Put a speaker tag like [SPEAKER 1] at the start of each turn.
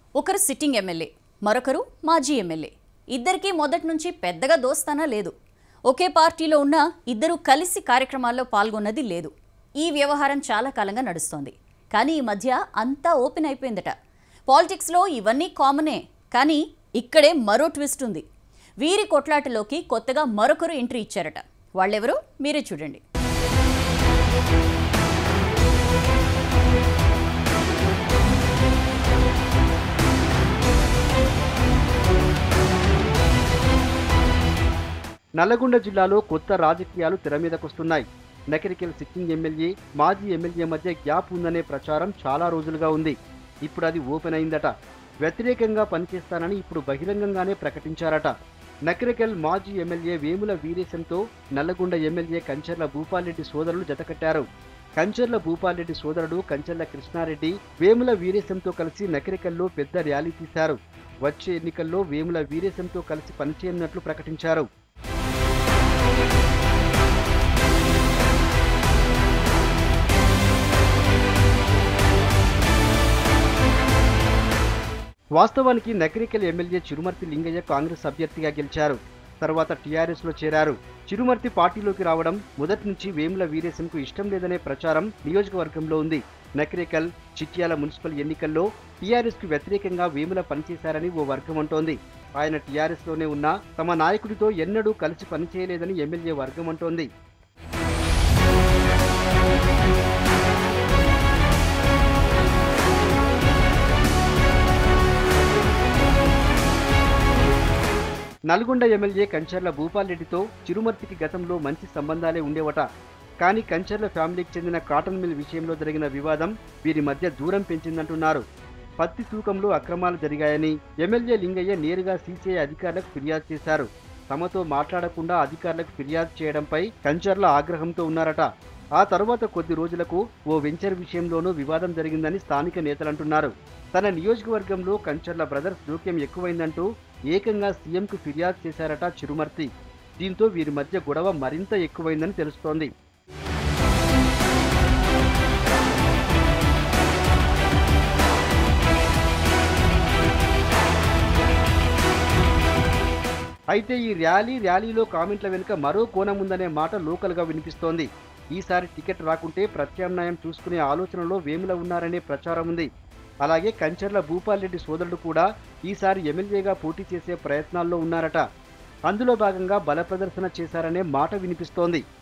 [SPEAKER 1] ఒకరు sitting MLA మరొకరు మాజీ ఎమ్మెల్యే ఇద్దరికీ మొదటి నుంచి పెద్దగా దోస్తానా లేదు ఒకే పార్టీలో ఉన్న ఇద్దరు కలిసి కార్యక్రమాల్లో పాల్గొన్నది లేదు ఈ వ్యవహారం చాలా కాలంగా నడుస్తోంది కానీ ఈ మధ్య అంతా ఓపెన్ అయిపోయిందట పాలిటిక్స్లో ఇవన్నీ కామనే కానీ ఇక్కడే మరో ట్విస్ట్ ఉంది వీరి కొట్లాటలోకి కొత్తగా మరొకరు ఎంట్రీ ఇచ్చారట వాళ్ళెవరో మీరే చూడండి
[SPEAKER 2] నల్లగొండ జిల్లాలో కొత్త రాజకీయాలు తెర మీదకొస్తున్నాయి నకిరికెల్ సిట్టింగ్ ఎమ్మెల్యే మాజీ ఎమ్మెల్యే మధ్య గ్యాప్ ఉందనే ప్రచారం చాలా రోజులుగా ఉంది ఇప్పుడు అది ఓపెన్ అయిందట వ్యతిరేకంగా పనిచేస్తానని ఇప్పుడు బహిరంగంగానే ప్రకటించారట నకిరికెల్ మాజీ ఎమ్మెల్యే వేముల వీరేశంతో నల్లగొండ ఎమ్మెల్యే కంచర్ల భూపాల్రెడ్డి సోదరులు జతకట్టారు కంచర్ల భూపాల్రెడ్డి సోదరుడు కంచర్ల కృష్ణారెడ్డి వేముల వీరేశంతో కలిసి నకిరికల్లో పెద్ద ర్యాలీ తీశారు వచ్చే ఎన్నికల్లో వేముల వీరేశంతో కలిసి పనిచేయనున్నట్లు ప్రకటించారు వాస్తవానికి నకరికల్ ఎమ్మెల్యే చిరుమర్తి లింగయ్య కాంగ్రెస్ అభ్యర్థిగా గెలిచారు తర్వాత టీఆర్ఎస్ లో చేరారు చిరుమర్తి పార్టీలోకి రావడం మొదటి నుంచి వేముల వీరేశంకు ఇష్టం లేదనే ప్రచారం నియోజకవర్గంలో ఉంది నకరికల్ చిట్యాల మున్సిపల్ ఎన్నికల్లో టీఆర్ఎస్ కు వ్యతిరేకంగా వేముల పనిచేశారని ఓ వర్గం అంటోంది ఆయన టీఆర్ఎస్ లోనే ఉన్నా తమ నాయకుడితో ఎన్నడూ కలిసి పనిచేయలేదని ఎమ్మెల్యే వర్గం అంటోంది నల్గొండ ఎమ్మెల్యే కంచర్ల భూపాల్రెడ్డితో చిరుమర్తికి గతంలో మంచి సంబంధాలే ఉండేవట కానీ కంచర్ల ఫ్యామిలీకి చెందిన కాటన్ మిల్ విషయంలో జరిగిన వివాదం వీరి మధ్య దూరం పెంచిందంటున్నారు పత్తి తూకంలో అక్రమాలు జరిగాయని ఎమ్మెల్యే లింగయ్య నేరుగా సీసీఐ అధికారులకు ఫిర్యాదు చేశారు తమతో మాట్లాడకుండా అధికారులకు ఫిర్యాదు చేయడంపై కంచర్ల ఆగ్రహంతో ఉన్నారట ఆ తర్వాత కొద్ది రోజులకు ఓ వెంచర్ విషయంలోనూ వివాదం జరిగిందని స్థానిక నేతలంటున్నారు తన నియోజకవర్గంలో కంచర్ల బ్రదర్స్ జోక్యం ఎక్కువైందంటూ ఏకంగా సీఎంకు ఫిర్యాదు చేశారట చిరుమర్తి దీంతో వీరి మధ్య గొడవ మరింత ఎక్కువైందని తెలుస్తోంది అయితే ఈ ర్యాలీ ర్యాలీలో కామెంట్ల వెనుక మరో కోణం ఉందనే మాట లోకల్గా వినిపిస్తోంది ఈసారి టికెట్ రాకుంటే ప్రత్యామ్నాయం చూసుకునే ఆలోచనలో వేముల ఉన్నారనే ప్రచారం ఉంది అలాగే కంచర్ల భూపాల్రెడ్డి సోదరుడు కూడా ఈసారి ఎమ్మెల్యేగా పోటీ చేసే ప్రయత్నాల్లో ఉన్నారట అందులో భాగంగా బల ప్రదర్శన చేశారనే మాట వినిపిస్తోంది